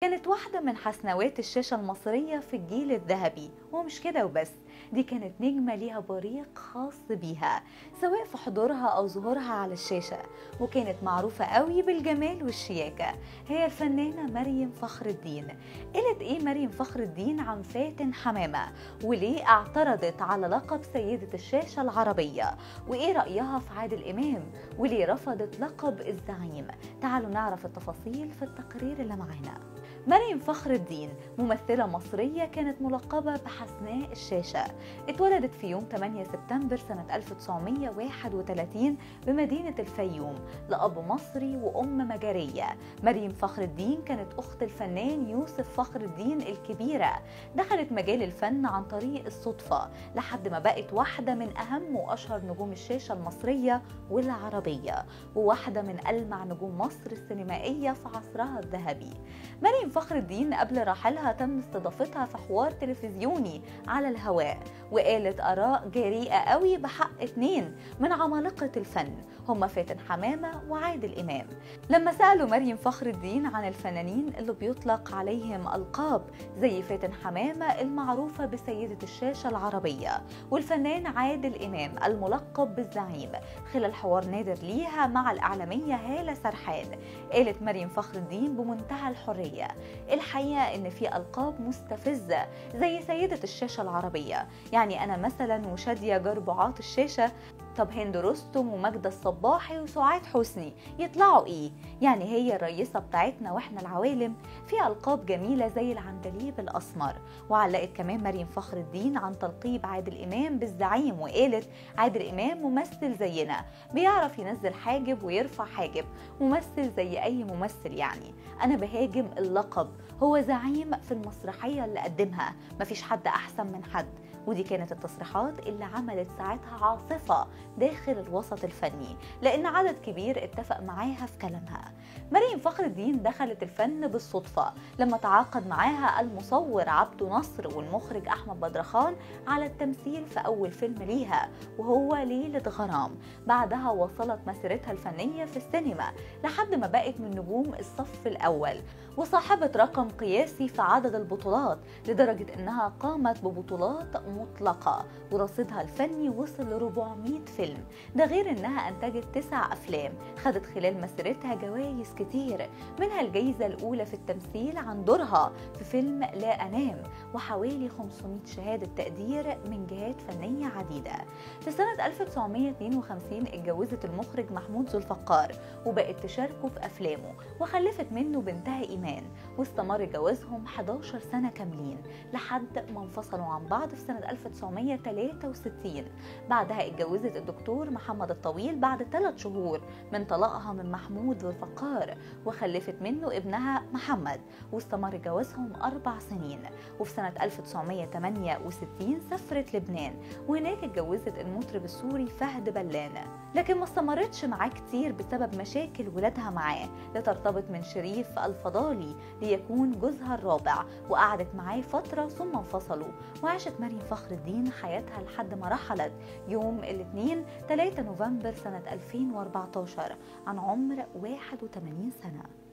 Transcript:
كانت واحدة من حسنوات الشاشة المصرية في الجيل الذهبي ومش كده وبس دي كانت نجمة ليها بريق خاص بيها سواء في حضورها أو ظهورها على الشاشة وكانت معروفة قوي بالجمال والشياكة هي الفنانة مريم فخر الدين قالت إيه مريم فخر الدين عن فاتن حمامة وليه اعترضت على لقب سيدة الشاشة العربية وإيه رأيها في عادل إمام وليه رفضت لقب الزعيم تعالوا نعرف التفاصيل في التقرير اللي معانا مريم فخر الدين ممثلة مصرية كانت ملقبة بحسناء الشاشة اتولدت في يوم 8 سبتمبر سنة 1931 بمدينة الفيوم لأب مصري وأم مجرية مريم فخر الدين كانت أخت الفنان يوسف فخر الدين الكبيرة دخلت مجال الفن عن طريق الصدفة لحد ما بقت واحدة من أهم وأشهر نجوم الشاشة المصرية والعربية وواحدة من ألمع نجوم مصر السينمائية في عصرها الذهبي مريم فخر الدين قبل رحلها تم استضافتها في حوار تلفزيوني على الهواء وقالت آراء جريئة قوي بحق اتنين من عمالقة الفن هما فاتن حمامة وعادل إمام لما سألوا مريم فخر الدين عن الفنانين اللي بيطلق عليهم ألقاب زي فاتن حمامة المعروفة بسيدة الشاشة العربية والفنان عادل إمام الملقب بالزعيم خلال حوار نادر ليها مع الإعلامية هالة سرحان قالت مريم فخر الدين بمنتهى الحرية الحقيقة إن في ألقاب مستفزة زي سيدة الشاشة العربية يعني أنا مثلا وشادية جربعات الشاشة طب هند رستم وماجدة الصباحي وسعاد حسني يطلعوا ايه يعني هي الرئيسة بتاعتنا واحنا العوالم في ألقاب جميلة زي العندليب الأسمر وعلقت كمان مريم فخر الدين عن تلقيب عادل إمام بالزعيم وقالت عادل إمام ممثل زينا بيعرف ينزل حاجب ويرفع حاجب ممثل زي أي ممثل يعني أنا بهاجم اللقب هو زعيم في المسرحية اللي قدمها مفيش حد أحسن من حد ودي كانت التصريحات اللي عملت ساعتها عاصفة داخل الوسط الفني لأن عدد كبير اتفق معاها في كلامها مريم فخر الدين دخلت الفن بالصدفة لما تعاقد معاها المصور عبده نصر والمخرج أحمد بدرخان على التمثيل في أول فيلم ليها وهو ليلة غرام بعدها وصلت مسيرتها الفنية في السينما لحد ما بقت من نجوم الصف الأول وصاحبة رقم قياسي في عدد البطولات لدرجة أنها قامت ببطولات مطلقة ورصيدها الفني وصل ل 400 فيلم ده غير أنها أنتجت تسع أفلام خدت خلال مسيرتها جوائز كتير منها الجائزة الأولى في التمثيل عن دورها في فيلم لا أنام وحوالي 500 شهادة تقدير من جهات فنية عديدة في سنة 1952 اتجوزت المخرج محمود ذو الفقار وبقت تشاركه في أفلامه وخلفت منه بنتها إيمان واستمر جوازهم 11 سنة كاملين لحد ما انفصلوا عن بعض في سنة 1963 بعدها اتجوزت الدكتور محمد الطويل بعد ثلاث شهور من طلاقها من محمود ذو الفقار وخلفت منه ابنها محمد واستمر جوازهم أربع سنين وفي سنة 1968 سافرت لبنان وهناك اتجوزت المطرب السوري فهد بلان لكن ما استمرتش معاه كتير بسبب مشاكل ولادها معاه لترتبط من شريف الفضالي ليكون جوزها الرابع وقعدت معاه فترة ثم انفصلوا وعاشت مريم فخر الدين حياتها لحد ما رحلت يوم الاثنين 3 نوفمبر سنة 2014 عن عمر 81 سنة